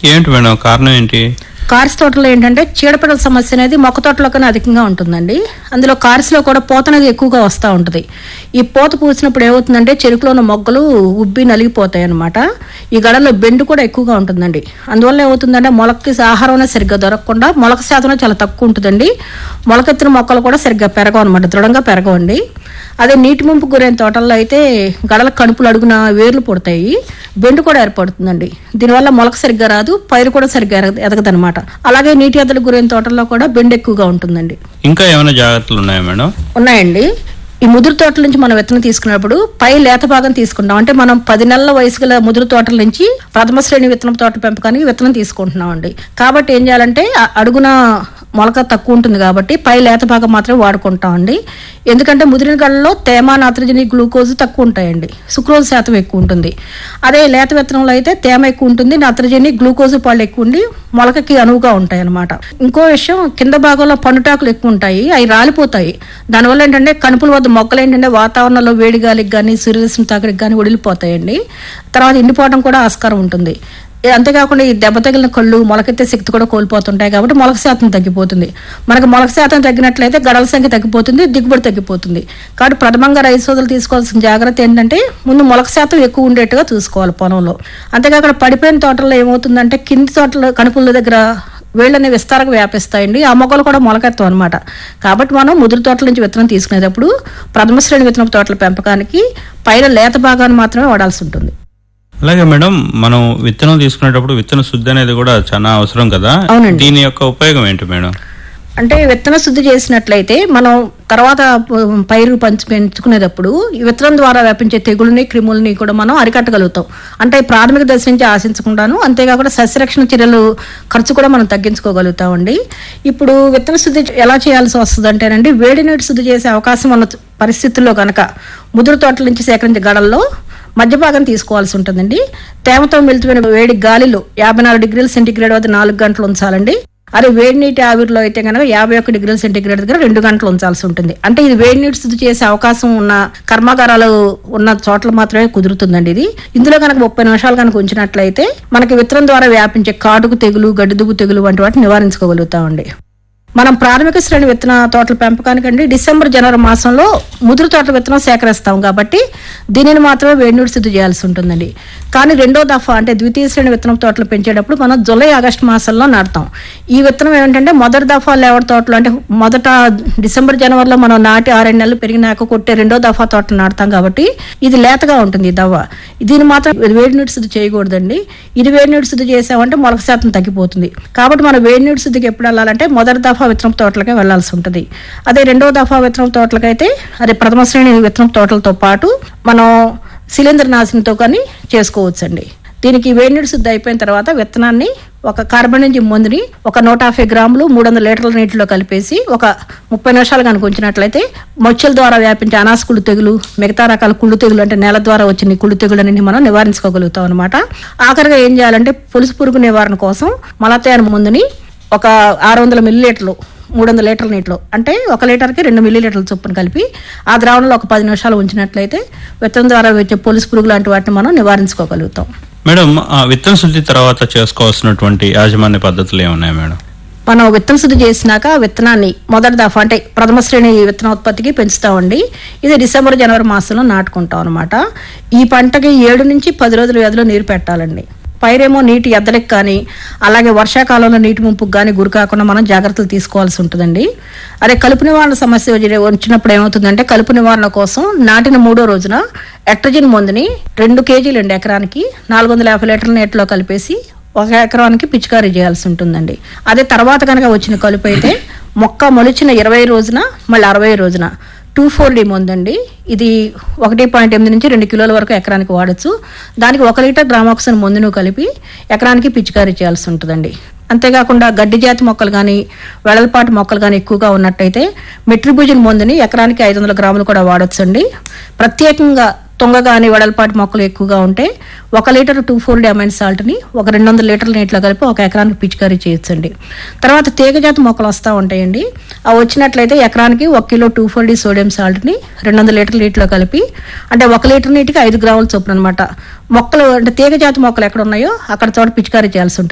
ఏంటి మేడం కారణం ఏంటి కార్స్ తోటలో ఏంటంటే చీడపీడల సమస్య అనేది మొక్క తోటలో కన్నా అధికంగా ఉంటుందండి అందులో కార్స్లో కూడా పూత అనేది ఎక్కువగా వస్తూ ఉంటుంది ఈ పూత పూసినప్పుడు ఏమవుతుందంటే చెరుకులో ఉన్న మొగ్గలు ఉబ్బి నలిగిపోతాయి అనమాట ఈ గడలో బెండు కూడా ఎక్కువగా ఉంటుందండి అందువల్ల ఏమవుతుందంటే మొలకకి ఆహారం అనేది సరిగ్గా దొరకకుండా మొలక శాతం అనేది చాలా తక్కువ ఉంటుందండి మొలకెత్తిన మొక్కలు కూడా సరిగ్గా పెరగవు అనమాట దృఢంగా పెరగవండి అదే నీటి ముంపు గురైన తోటల్లో అయితే గడల కణుపులు అడుగున వేర్లు పుడతాయి బెండు కూడా ఏర్పడుతుందండి దీనివల్ల మొలక సరిగ్గా రాదు పైరు కూడా సరిగ్గా ఎదగదు అనమాట అలాగే నీటి ఎద్దలకు గురైన తోటల్లో కూడా బెండు ఎక్కువగా ఉంటుందండి ఇంకా ఏమైనా జాగ్రత్తలు ఉన్నాయా మేడం ఉన్నాయండి ఈ ముదురు తోటల నుంచి మనం విత్తనం తీసుకున్నప్పుడు పై లేత భాగం తీసుకుంటాం అంటే మనం పది నెలల వయసు గల ముదురు తోటల నుంచి ప్రథమ శ్రేణి విత్తనం తోట పెంపకానికి విత్తనం తీసుకుంటున్నాం అండి కాబట్టి ఏం చేయాలంటే ఆ అడుగున మొలక తక్కువ ఉంటుంది కాబట్టి పై లేత భాగం మాత్రమే వాడుకుంటాం అండి ఎందుకంటే ముదిరిన గళ్ళలో తేమ నత్రజని గ్లూకోజ్ తక్కువ ఉంటాయండి సుక్రోజ్ శాతం ఎక్కువ ఉంటుంది అదే లేత విత్తనంలో అయితే తేమ ఎక్కువ ఉంటుంది నత్రజని గ్లూకోజ్ పాళ్ళు ఎక్కువ ఉండి మొలకకి అనువుగా ఉంటాయి అన్నమాట ఇంకో విషయం కింద భాగంలో పండుటాకులు ఎక్కువ ఉంటాయి అవి రాలిపోతాయి దానివల్ల ఏంటంటే కణుపుల వద్ద మొక్కలు ఏంటంటే వాతావరణంలో వేడి గాలికి కానీ సూర్యరశ్మి తాకిడికి కానీ వడిలిపోతాయండి తర్వాత ఎండిపోవడం కూడా ఆస్కారం ఉంటుంది ఏ- అంతేకాకుండా ఈ దెబ్బ తగిలిన కళ్ళు మొలకెత్తే శక్తి కూడా కోల్పోతుంటాయి కాబట్టి మొలక శాతం తగ్గిపోతుంది మనకు మొలక శాతం తగ్గినట్లయితే గడల సంఖ్య తగ్గిపోతుంది దిగుబడి తగ్గిపోతుంది కాబట్టి ప్రథమంగా రైతు సోదరులు తీసుకోవాల్సిన జాగ్రత్త ఏంటంటే ముందు మొలక శాతం ఎక్కువ ఉండేట్టుగా చూసుకోవాలి పొలంలో అంతేకాకుండా పడిపోయిన తోటల్లో ఏమవుతుందంటే కింది తోటల కణుపుల దగ్గర వేళ్ళని విస్తారంగా వ్యాపిస్తాయండి ఆ మొక్కలు కూడా మొలకెత్తాం అనమాట కాబట్టి మనం ముదురు తోటల నుంచి విత్తనం తీసుకునేటప్పుడు ప్రథమ శ్రేణి విత్తనం తోటల పెంపకానికి పైన లేత భాగాన్ని మాత్రమే వాడాల్సి ఉంటుంది అలాగే మేడం మనం విత్తనం తీసుకునేటప్పుడు విత్తన శుద్ధి అనేది కూడా చాలా అవసరం కదా అవునండి. దీని యొక్క ఉపయోగం ఏంటి మేడం అంటే విత్తన శుద్ధి చేసినట్లయితే మనం తర్వాత ప- పైరు పంచి పెంచుకునేటప్పుడు ఈ విత్తనం ద్వారా వ్యాపించే తెగుళ్ళని క్రిములని కూడా మనం అరికట్టగలుగుతాం అంటే ప్రాథమిక దశ నుంచి ఆశించకుండాను అంతేకాకుండా సస్యరక్షణ చర్యలు ఖర్చు కూడా మనం తగ్గించుకోగలుగుతామండి ఇప్పుడు విత్తన శుద్ధి ఎలా చేయాల్సి వస్తుంది అంటేనండి వేడి నీటి శుద్ధి చేసే అవకాశం ఉన్న పరిస్థితుల్లో కనుక ముదురు తోటల నుంచి సేకరించే గడల్లో మధ్య భాగం తీసుకోవాల్సి ఉంటుందండి తేమతో మిలిచిపోయిన వేడి గాలిలో యాభై నాలుగు డిగ్రీల సెంటీగ్రేడ్ వద్ద నాలుగు గంటలు ఉంచాలండి అదే వేడి నీటి ఆవిరిలో అయితే కనుక యాభై ఒక్క డిగ్రీల సెంటీగ్రేడ్ దగ్గర రెండు గంటలు ఉంచాల్సి ఉంటుంది అంటే ఇది వేడి నీటి శుద్ధి చేసే అవకాశం ఉన్న కర్మాగారాలు ఉన్న చోట్ల మాత్రమే కుదురుతుందండి ఇది ఇందులో కనుక ముప్పై నిమిషాలు కనుక ఉంచినట్లయితే మనకి విత్తనం ద్వారా వ్యాపించే కాటుకు తెగులు గడ్డిదుబ్బు తెగులు వంటి వాటిని నివారించుకోగలుగుతామండి మనం ప్రాథమిక శ్రేణి విత్తన తోటల పెంపకానికండి డిసెంబర్ జనవరి మాసంలో ముదురు తోటల విత్తనం సేకరిస్తాం కాబట్టి దీనిని మాత్రమే వేడినీటి శుద్ధి చేయాల్సి ఉంటుందండి కానీ రెండో దఫా అంటే ద్వితీయ శ్రేణి విత్తనం తోటలు పెంచేటప్పుడు మనం జూలై ఆగస్టు మాసంలో నాటుతాం ఈ విత్తనం ఏంటంటే మొదటి దఫా లేవర్ తోటలు అంటే మొదట డిసెంబర్ జనవరిలో మనం నాటి ఆరేడు నెలలు పెరిగినాక కొట్టే రెండో దఫా తోటలు నాటుతాం కాబట్టి ఇది లేతగా ఉంటుంది ఈ దవ్వ దీన్ని మాత్రం వేడి నీటి శుద్ధి చేయకూడదండి ఇది వేడి నీటి శుద్ధి చేసామంటే మొలక శాతం తగ్గిపోతుంది కాబట్టి మనం వేడి నీటి శుద్ధికి ఎప్పుడు వెళ్ళాలంటే మొదటి దఫా విత్తనం తోటలకే వెళ్ళాల్సి ఉంటుంది అదే రెండో దఫా విత్తనం తోటలకైతే అదే ప్రథమ శ్రేణి విత్తనం తోటలతో పాటు మనం శిలీంద్ర నాశనంతో కానీ చేసుకోవచ్చండి దీనికి వేడి నీటి శుద్ధి అయిపోయిన తర్వాత విత్తనాన్ని ఒక కార్బనిజం మందుని ఒక నూట యాభై గ్రాములు మూడు వందల లీటర్ల నీటిలో కలిపేసి ఒక ముప్పై నిమిషాలు కనుక ఉంచినట్లయితే మొచ్చల ద్వారా వ్యాపించే అనాస కుళ్ళు తెగులు మిగతా రకాల కుళ్ళు తెగులు అంటే నేల ద్వారా వచ్చిన ఈ కుళ్ళు తెగులన్నీ మనం నివారించుకోగలుగుతాం అనమాట ఆఖరిగా ఏం చేయాలంటే పులుసు పురుగు నివారణ కోసం మలతయాన మందుని ఒక ఆరు వందల మిల్లీలీటర్లు మూడు వందల లీటర్ల నీటిలో అంటే ఒక లీటర్కి రెండు మిల్లీలీటర్ల చొప్పున కలిపి ఆ ద్రావణంలో ఒక పది నిమిషాలు ఉంచినట్లయితే విత్తనం ద్వారా వచ్చే పులుసు పురుగు లాంటి వాటిని మనం నివారించుకోగలుగుతాం మేడం ఆ విత్తన శుద్ధి తర్వాత చేసుకోవాల్సినటువంటి యాజమాన్య పద్ధతులు ఏమున్నాయి మేడం మనం విత్తన శుద్ధి చేసినాక ఆ విత్తనాన్ని మొదటి దఫా అంటే ప్రథమ శ్రేణి విత్తనోత్పత్తికి పెంచుతామండి ఇది డిసెంబర్ జనవరి మాసంలో నాటుకుంటాం అనమాట ఈ పంటకి ఏడు నుంచి పది రోజుల వ్యవధిలో నీరు పెట్టాలండి పైరేమో నీటి ఎద్దలకు కానీ అలాగే వర్షాకాలంలో నీటి ముంపుకు కానీ గురి కాకుండా మనం జాగ్రత్తలు తీసుకోవాల్సి ఉంటుందండి అదే కలుపు నివారణ సమస్య వచ్చి- వచ్చినప్పుడు ఏమవుతుందంటే కలుపు నివారణ కోసం నాటిన మూడో రోజున ఎట్రజిన్ మందుని రెండు కేజీలు అండి ఎకరానికి నాలుగు వందల యాభై లీటర్ల నీటిలో కలిపేసి ఒక ఎకరానికి పిచికారీ చేయాల్సి ఉంటుందండి అదే తర్వాత కనుక వచ్చిన కలుపు అయితే మొక్క మొలిచిన ఇరవై రోజున మళ్ళీ అరవై రోజున టూ ఫోర్ డి ఉందండి ఇది ఒకటి పాయింట్ ఎనిమిది నుంచి రెండు కిలోల వరకు ఎకరానికి వాడచ్చు దానికి ఒక లీటర్ గ్రామాక్సిన్ మందును కలిపి ఎకరానికి పిచికారీ చేయాల్సి ఉంటుందండి అంతేకాకుండా గడ్డి జాతి మొక్కలు కానీ వెడల్పాటి మొక్కలు కానీ ఎక్కువగా ఉన్నట్టయితే మెట్రిబుజన్ మందుని ఎకరానికి ఐదు వందల గ్రాములు కూడా వాడొచ్చండి ప్రత్యేకంగా తుంగ కానీ వెడల్పాటి మొక్కలు ఎక్కువగా ఉంటే ఒక litre two four D amine సాల్ట్ని ఒక రెండు వందల లీటర్ల నీటిలో కలిపి ఒక ఎకరానికి పిచికారీ చేయొచ్చండి తర్వాత తీగజాతి మొక్కలు వస్తూ ఉంటాయండి అవి వచ్చినట్లయితే ఎకరానికి ఒక kilo two four D sodium సాల్ట్ని రెండు వందల లీటర్ల నీటిలో కలిపి అంటే ఒక లీటర్ నీటికి ఐదు గ్రాముల చొప్పున అనమాట మొక్కలు అంటే తీగజాతి మొక్కలు ఎక్కడ ఉన్నాయో అక్కడ చోట పిచికారీ చేయాల్సి ఉంటుంది